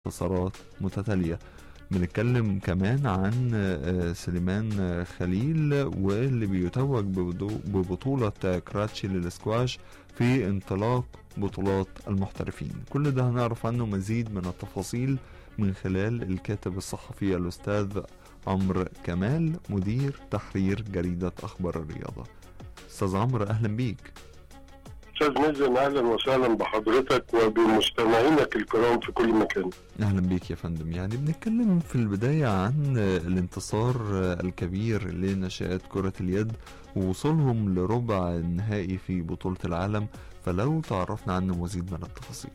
انتصارات متتالية بنتكلم كمان عن آه، سليمان آه، خليل واللي بيتوج ببدو- ببطولة آه، كراتشي للسكواش في انطلاق بطولات المحترفين كل ده هنعرف عنه مزيد من التفاصيل من خلال الكاتب الصحفي الأستاذ عمرو كمال مدير تحرير جريدة أخبار الرياضة أستاذ عمرو أهلا بيك استاذ مازن اهلا وسهلا بحضرتك وبمستمعينك الكرام في كل مكان اهلا بيك يا فندم يعني بنتكلم في البداية عن الانتصار الكبير لناشئات كرة اليد ووصولهم لربع النهائي في بطولة العالم فلو تعرفنا عنه مزيد من التفاصيل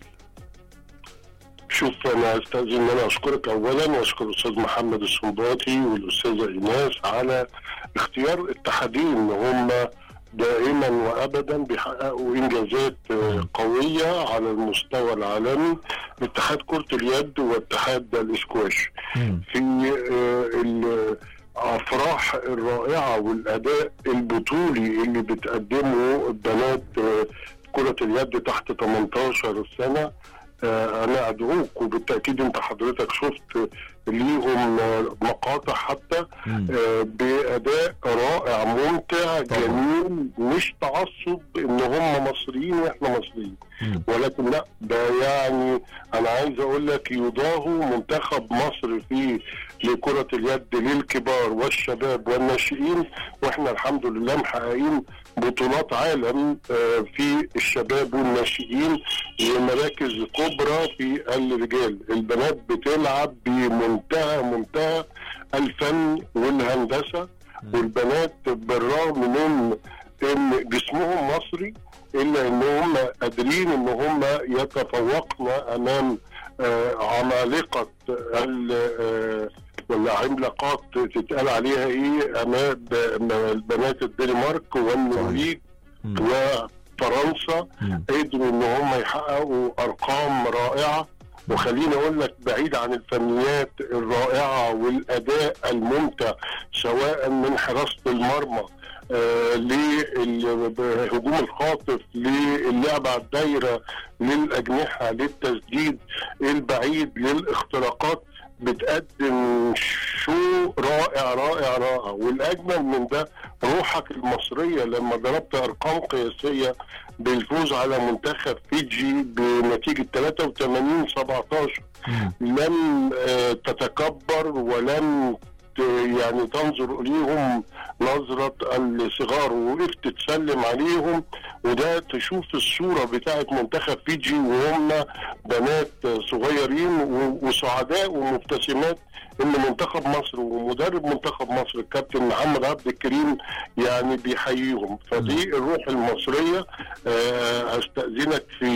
شوف انا استاذن ان انا اشكرك اولا واشكر الاستاذ محمد السنباطي والاستاذه ايناس على اختيار اتحادين ان هم دائما وابدا بيحققوا انجازات آه، قويه على المستوى العالمي اتحاد كره اليد واتحاد الاسكواش في آه، الافراح الرائعه والاداء البطولي اللي بتقدمه بنات آه، كره اليد تحت 18 سنه آه، انا ادعوك وبالتاكيد انت حضرتك شفت ليهم آه، مقاطع حتى مم. آه، باداء رائع ممتع طبعا. جميل مش تعصب ان هم مصريين واحنا مصريين مم. ولكن لا ده يعني انا عايز اقول لك يضاهوا منتخب مصر في لكرة اليد للكبار والشباب والناشئين واحنا الحمد لله محققين بطولات عالم آه، في الشباب والناشئين ومراكز كبرى في الرجال البنات بتلعب بمنتهى منتهى الفن والهندسة والبنات بالرغم من ان جسمهم مصري الا ان هم قادرين ان هم يتفوقن امام آه، عمالقه ال- آه، ولا عملاقات تتقال عليها ايه امام ب- بنات الدنمارك والنرويج مم. وفرنسا مم. قدروا ان هم يحققوا ارقام رائعه وخليني اقول لك بعيد عن الفنيات الرائعه والاداء الممتع سواء من حراسه المرمى آه للهجوم الخاطف للعب على الدايره للاجنحه للتسديد البعيد للاختراقات بتقدم شو رائع رائع رائع والاجمل من ده روحك المصريه لما ضربت ارقام قياسيه بالفوز على منتخب فيجي بنتيجه 83 17 مم. لم آه، تتكبر ولم ت- يعني تنظر اليهم نظرة الصغار ووقفت تسلم عليهم وده تشوف الصورة بتاعت منتخب فيجي وهم بنات صغيرين و- وسعداء ومبتسمات ان منتخب مصر ومدرب منتخب مصر الكابتن محمد عبد الكريم يعني بيحييهم فدي الروح المصرية آه، استأذنك في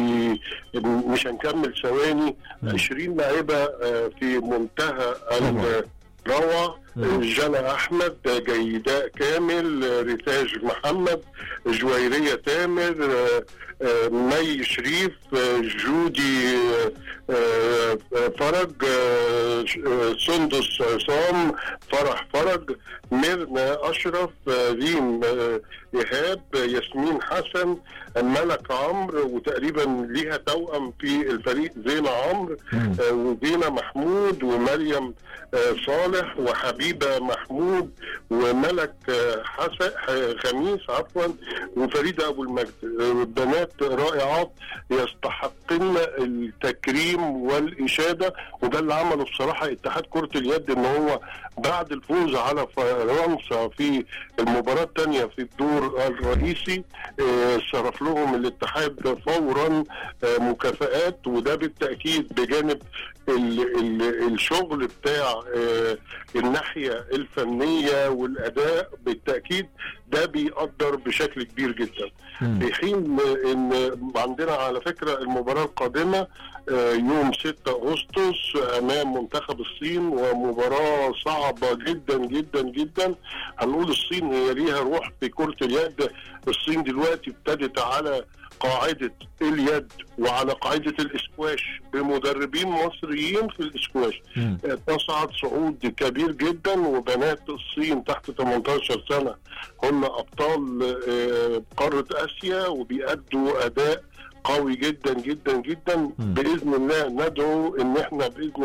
مش هنكمل ثواني مم. 20 لاعبة آه، في منتهى طبعا. الروعة مم. جنى أحمد جيداء كامل آه، ريتاج محمد جويرية تامر آه، آه، مي شريف آه، جودي آه، آه، فرج آه، ش- آه، سندس عصام فرح فرج ميرنا أشرف آه، ريم آه، إيهاب آه، ياسمين حسن ملك عمرو وتقريبا ليها توأم في الفريق زينة عمرو مم. آه، وزينة محمود ومريم آه، صالح وحبيبة محمود وملك آه، حسن ح- خميس عفوا وفريدة أبو المجد آه، بنات رائعات يستحقن التكريم والإشادة وده اللي عمله بصراحة اتحاد كرة اليد إن هو بعد الفوز على فرنسا في المباراة الثانية في الدور الرئيسي آه، صرف لهم الاتحاد فورا آه، مكافآت وده بالتأكيد بجانب ال ال الشغل بتاع آه، الناحية الفنية والأداء بالتأكيد ده بيقدر بشكل كبير جدا مم. في حين ان عندنا على فكره المباراه القادمه آه، يوم 6 اغسطس امام منتخب الصين ومباراه صعبه جدا جدا جدا هنقول الصين هي ليها روح في كره اليد الصين دلوقتي ابتدت على قاعدة اليد وعلى قاعدة الاسكواش بمدربين مصريين في الاسكواش مم. تصعد صعود كبير جدا وبنات الصين تحت 18 سنة هم أبطال آه، قارة آسيا وبيأدوا أداء قوي جدا جدا جدا مم. بإذن الله ندعو إن احنا بإذن